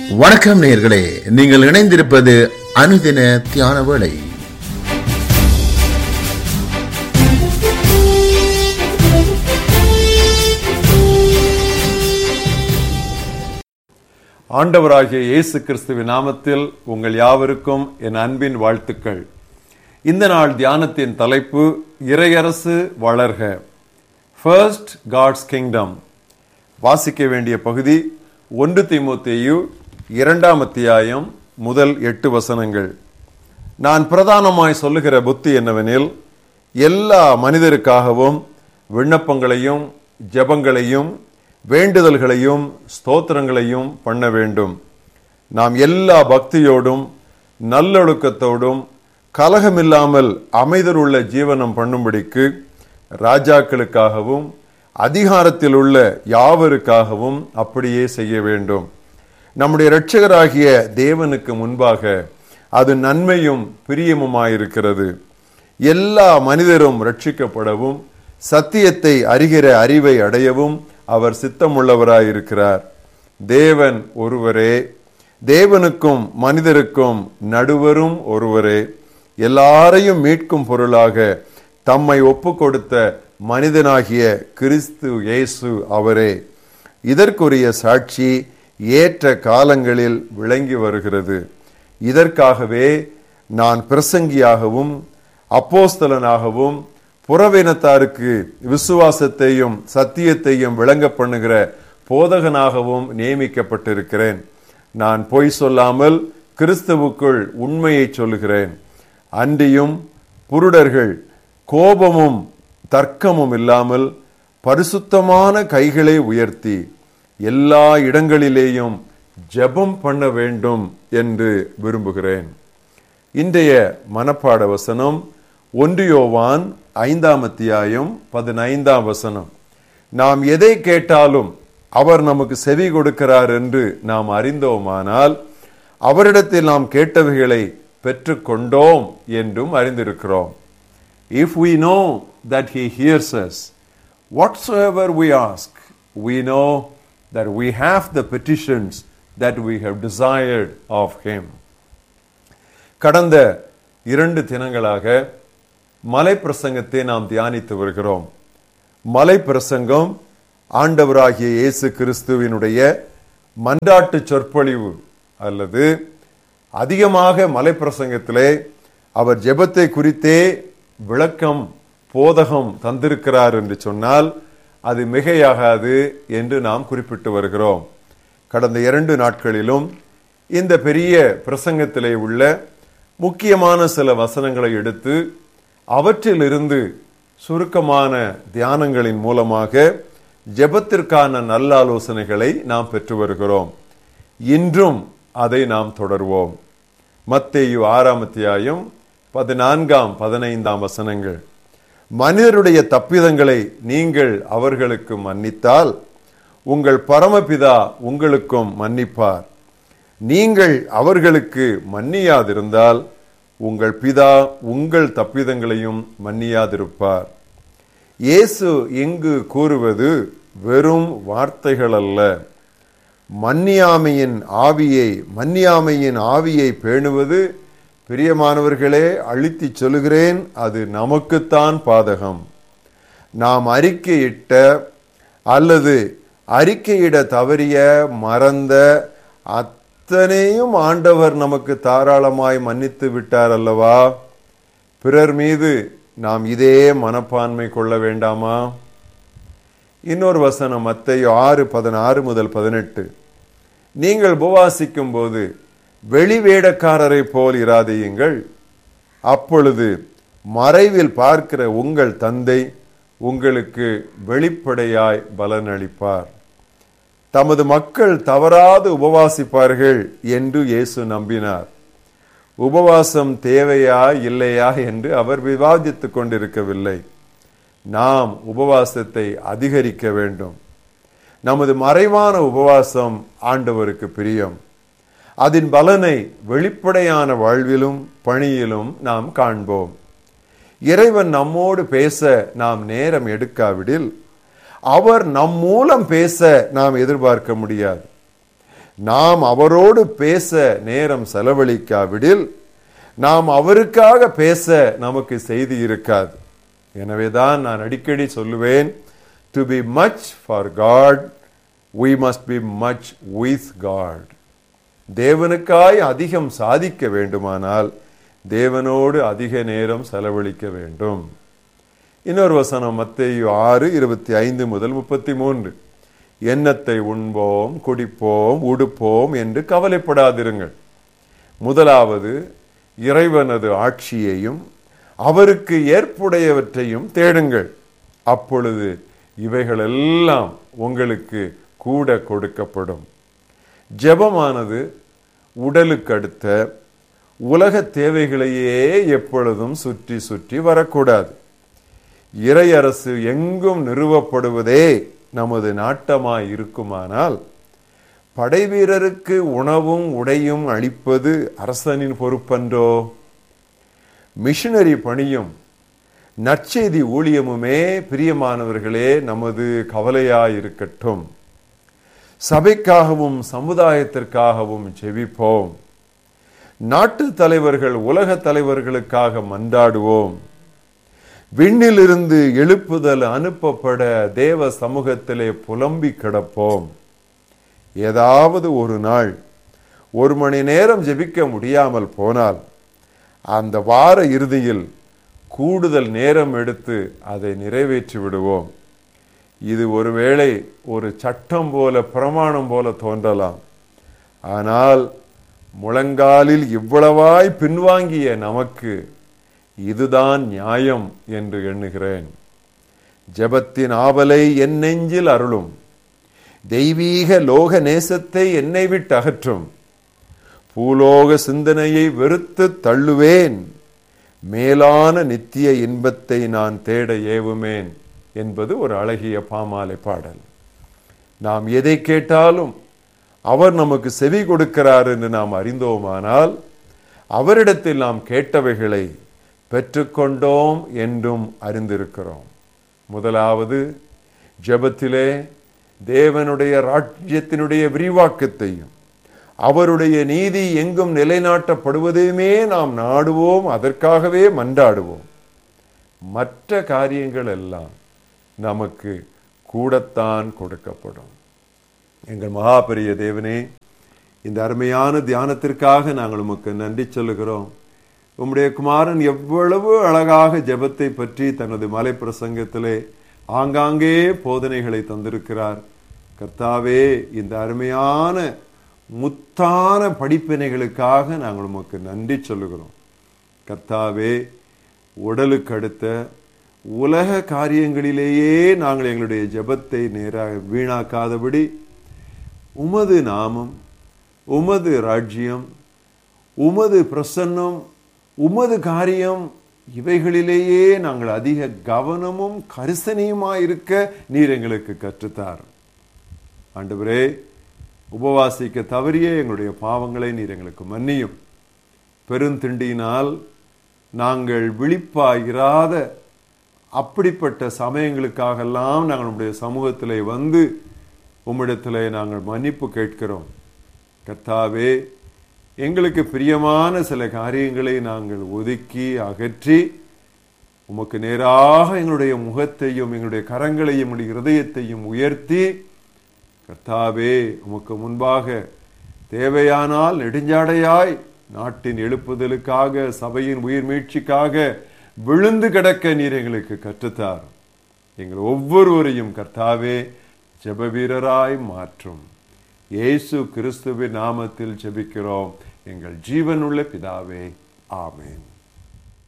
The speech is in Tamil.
வணக்கம் நேயர்களே நீங்கள் இணைந்திருப்பது அனுதின தியான வேளை ஆண்டவராகிய இயேசு கிறிஸ்துவின் நாமத்தில் உங்கள் யாவருக்கும் என் அன்பின் வாழ்த்துக்கள் இந்த நாள் தியானத்தின் தலைப்பு இறையரசு வளர்க ஃபர்ஸ்ட் காட்ஸ் கிங்டம் வாசிக்க வேண்டிய பகுதி ஒன்று தீமோத்தேயு இரண்டாம் அத்தியாயம் முதல் எட்டு வசனங்கள் நான் பிரதானமாய் சொல்லுகிற புத்தி என்னவெனில் எல்லா மனிதருக்காகவும் விண்ணப்பங்களையும் ஜெபங்களையும் வேண்டுதல்களையும் ஸ்தோத்திரங்களையும் பண்ண வேண்டும் நாம் எல்லா பக்தியோடும் நல்லொழுக்கத்தோடும் கலகமில்லாமல் அமைதலுள்ள ஜீவனம் பண்ணும்படிக்கு ராஜாக்களுக்காகவும் அதிகாரத்தில் உள்ள யாவருக்காகவும் அப்படியே செய்ய வேண்டும் நம்முடைய இரட்சகராகிய தேவனுக்கு முன்பாக அது நன்மையும் பிரியமுமாயிருக்கிறது எல்லா மனிதரும் ரட்சிக்கப்படவும் சத்தியத்தை அறிகிற அறிவை அடையவும் அவர் சித்தமுள்ளவராயிருக்கிறார் தேவன் ஒருவரே தேவனுக்கும் மனிதருக்கும் நடுவரும் ஒருவரே எல்லாரையும் மீட்கும் பொருளாக தம்மை ஒப்பு கொடுத்த மனிதனாகிய கிறிஸ்து இயேசு அவரே இதற்குரிய சாட்சி ஏற்ற காலங்களில் விளங்கி வருகிறது இதற்காகவே நான் பிரசங்கியாகவும் அப்போஸ்தலனாகவும் புறவினத்தாருக்கு விசுவாசத்தையும் சத்தியத்தையும் விளங்க பண்ணுகிற போதகனாகவும் நியமிக்கப்பட்டிருக்கிறேன் நான் பொய் சொல்லாமல் கிறிஸ்துவுக்குள் உண்மையை சொல்லுகிறேன் அன்றியும் புருடர்கள் கோபமும் தர்க்கமும் இல்லாமல் பரிசுத்தமான கைகளை உயர்த்தி எல்லா இடங்களிலேயும் ஜெபம் பண்ண வேண்டும் என்று விரும்புகிறேன் இன்றைய மனப்பாட வசனம் ஒன்றியோவான் ஐந்தாம் அத்தியாயம் பதினைந்தாம் வசனம் நாம் எதை கேட்டாலும் அவர் நமக்கு செவி கொடுக்கிறார் என்று நாம் அறிந்தோமானால் அவரிடத்தில் நாம் கேட்டவைகளை பெற்றுக்கொண்டோம் என்றும் அறிந்திருக்கிறோம் If we know that He hears us, whatsoever we ask, we know that we have the petitions that we have desired of Him. கடந்த இரண்டு தினங்களாக மலை பிரசங்கத்தை நாம் தியானித்து வருகிறோம் மலை பிரசங்கம் ஆண்டவராகிய இயேசு கிறிஸ்துவினுடைய மன்றாட்டு சொற்பொழிவு அல்லது அதிகமாக மலை பிரசங்கத்திலே அவர் ஜெபத்தை குறித்தே விளக்கம் போதகம் தந்திருக்கிறார் என்று சொன்னால் அது மிகையாகாது என்று நாம் குறிப்பிட்டு வருகிறோம் கடந்த இரண்டு நாட்களிலும் இந்த பெரிய பிரசங்கத்திலே உள்ள முக்கியமான சில வசனங்களை எடுத்து அவற்றிலிருந்து சுருக்கமான தியானங்களின் மூலமாக ஜெபத்திற்கான நல்ல ஆலோசனைகளை நாம் பெற்று வருகிறோம் இன்றும் அதை நாம் தொடர்வோம் மத்தேயு ஆறாம் அத்தியாயம் பதினான்காம் பதினைந்தாம் வசனங்கள் மனிதருடைய தப்பிதங்களை நீங்கள் அவர்களுக்கு மன்னித்தால் உங்கள் பரமபிதா உங்களுக்கும் மன்னிப்பார் நீங்கள் அவர்களுக்கு மன்னியாதிருந்தால் உங்கள் பிதா உங்கள் தப்பிதங்களையும் மன்னியாதிருப்பார் இயேசு இங்கு கூறுவது வெறும் வார்த்தைகள் அல்ல மன்னியாமையின் ஆவியை மன்னியாமையின் ஆவியை பேணுவது பிரியமானவர்களே அழித்து சொல்லுகிறேன் அது நமக்குத்தான் பாதகம் நாம் அறிக்கையிட்ட அல்லது அறிக்கையிட தவறிய மறந்த அத்தனையும் ஆண்டவர் நமக்கு தாராளமாய் மன்னித்து விட்டார் அல்லவா பிறர் மீது நாம் இதே மனப்பான்மை கொள்ள வேண்டாமா இன்னொரு வசனம் மத்தையோ ஆறு பதினாறு முதல் பதினெட்டு நீங்கள் உபவாசிக்கும் போது வெளி வேடக்காரரை போல் இராதையுங்கள் அப்பொழுது மறைவில் பார்க்கிற உங்கள் தந்தை உங்களுக்கு வெளிப்படையாய் பலனளிப்பார் தமது மக்கள் தவறாது உபவாசிப்பார்கள் என்று இயேசு நம்பினார் உபவாசம் தேவையா இல்லையா என்று அவர் விவாதித்துக் கொண்டிருக்கவில்லை நாம் உபவாசத்தை அதிகரிக்க வேண்டும் நமது மறைவான உபவாசம் ஆண்டவருக்கு பிரியம் அதன் பலனை வெளிப்படையான வாழ்விலும் பணியிலும் நாம் காண்போம் இறைவன் நம்மோடு பேச நாம் நேரம் எடுக்காவிடில் அவர் நம் மூலம் பேச நாம் எதிர்பார்க்க முடியாது நாம் அவரோடு பேச நேரம் செலவழிக்காவிடில் நாம் அவருக்காக பேச நமக்கு செய்தி இருக்காது எனவேதான் நான் அடிக்கடி சொல்லுவேன் to be much for God we must be much with God தேவனுக்காய் அதிகம் சாதிக்க வேண்டுமானால் தேவனோடு அதிக நேரம் செலவழிக்க வேண்டும் இன்னொரு வசனம் மத்தேயு ஆறு இருபத்தி ஐந்து முதல் முப்பத்தி மூன்று எண்ணத்தை உண்போம் குடிப்போம் உடுப்போம் என்று கவலைப்படாதிருங்கள் முதலாவது இறைவனது ஆட்சியையும் அவருக்கு ஏற்புடையவற்றையும் தேடுங்கள் அப்பொழுது இவைகளெல்லாம் உங்களுக்கு கூட கொடுக்கப்படும் ஜெபமானது உடலுக்கு அடுத்த உலக தேவைகளையே எப்பொழுதும் சுற்றி சுற்றி வரக்கூடாது இறையரசு எங்கும் நிறுவப்படுவதே நமது நாட்டமாய் இருக்குமானால் படைவீரருக்கு உணவும் உடையும் அளிப்பது அரசனின் பொறுப்பன்றோ மிஷனரி பணியும் நற்செய்தி ஊழியமுமே பிரியமானவர்களே நமது கவலையாயிருக்கட்டும் சபைக்காகவும் சமுதாயத்திற்காகவும் ஜெபிப்போம் நாட்டு தலைவர்கள் உலக தலைவர்களுக்காக மன்றாடுவோம் விண்ணிலிருந்து எழுப்புதல் அனுப்பப்பட தேவ சமூகத்திலே புலம்பி கிடப்போம் ஏதாவது ஒரு நாள் ஒரு மணி நேரம் ஜெபிக்க முடியாமல் போனால் அந்த வார இறுதியில் கூடுதல் நேரம் எடுத்து அதை நிறைவேற்றி விடுவோம் இது ஒருவேளை ஒரு சட்டம் போல பிரமாணம் போல தோன்றலாம் ஆனால் முழங்காலில் இவ்வளவாய் பின்வாங்கிய நமக்கு இதுதான் நியாயம் என்று எண்ணுகிறேன் ஜெபத்தின் ஆவலை என் நெஞ்சில் அருளும் தெய்வீக லோக நேசத்தை என்னை விட்டு அகற்றும் பூலோக சிந்தனையை வெறுத்து தள்ளுவேன் மேலான நித்திய இன்பத்தை நான் தேட ஏவுமேன் என்பது ஒரு அழகிய பாமாலை பாடல் நாம் எதை கேட்டாலும் அவர் நமக்கு செவி கொடுக்கிறார் என்று நாம் அறிந்தோமானால் அவரிடத்தில் நாம் கேட்டவைகளை பெற்றுக்கொண்டோம் என்றும் அறிந்திருக்கிறோம் முதலாவது ஜெபத்திலே தேவனுடைய ராஜ்யத்தினுடைய விரிவாக்கத்தையும் அவருடைய நீதி எங்கும் நிலைநாட்டப்படுவதையுமே நாம் நாடுவோம் அதற்காகவே மன்றாடுவோம் மற்ற காரியங்கள் எல்லாம் நமக்கு கூடத்தான் கொடுக்கப்படும் எங்கள் மகாபெரிய தேவனே இந்த அருமையான தியானத்திற்காக நாங்கள் உமக்கு நன்றி சொல்லுகிறோம் உம்முடைய குமாரன் எவ்வளவு அழகாக ஜெபத்தை பற்றி தனது மலை பிரசங்கத்திலே ஆங்காங்கே போதனைகளை தந்திருக்கிறார் கர்த்தாவே இந்த அருமையான முத்தான படிப்பினைகளுக்காக நாங்கள் உமக்கு நன்றி சொல்லுகிறோம் கர்த்தாவே உடலுக்கு அடுத்த உலக காரியங்களிலேயே நாங்கள் எங்களுடைய ஜெபத்தை நேராக வீணாக்காதபடி உமது நாமம் உமது ராஜ்யம் உமது பிரசன்னம் உமது காரியம் இவைகளிலேயே நாங்கள் அதிக கவனமும் கரிசனையுமாயிருக்க நீர் எங்களுக்கு கற்றுத்தார் ஆண்டவரே உபவாசிக்க தவறிய எங்களுடைய பாவங்களை நீர் எங்களுக்கு மன்னியும் பெருந்திண்டியினால் நாங்கள் விழிப்பாயிராத அப்படிப்பட்ட சமயங்களுக்காகெல்லாம் நாங்கள் நம்முடைய சமூகத்திலே வந்து உம்மிடத்திலே நாங்கள் மன்னிப்பு கேட்கிறோம் கர்த்தாவே எங்களுக்கு பிரியமான சில காரியங்களை நாங்கள் ஒதுக்கி அகற்றி உமக்கு நேராக எங்களுடைய முகத்தையும் எங்களுடைய கரங்களையும் எங்களுடைய இருதயத்தையும் உயர்த்தி கர்த்தாவே உமக்கு முன்பாக தேவையானால் நெடுஞ்சாடையாய் நாட்டின் எழுப்புதலுக்காக சபையின் உயிர் மீட்சிக்காக விழுந்து கிடக்க நீர் எங்களுக்கு கற்றுத்தார் எங்கள் ஒவ்வொருவரையும் கர்த்தாவே ஜெப வீரராய் மாற்றும் இயேசு கிறிஸ்துவின் நாமத்தில் ஜெபிக்கிறோம் எங்கள் ஜீவனுள்ள பிதாவே ஆமென்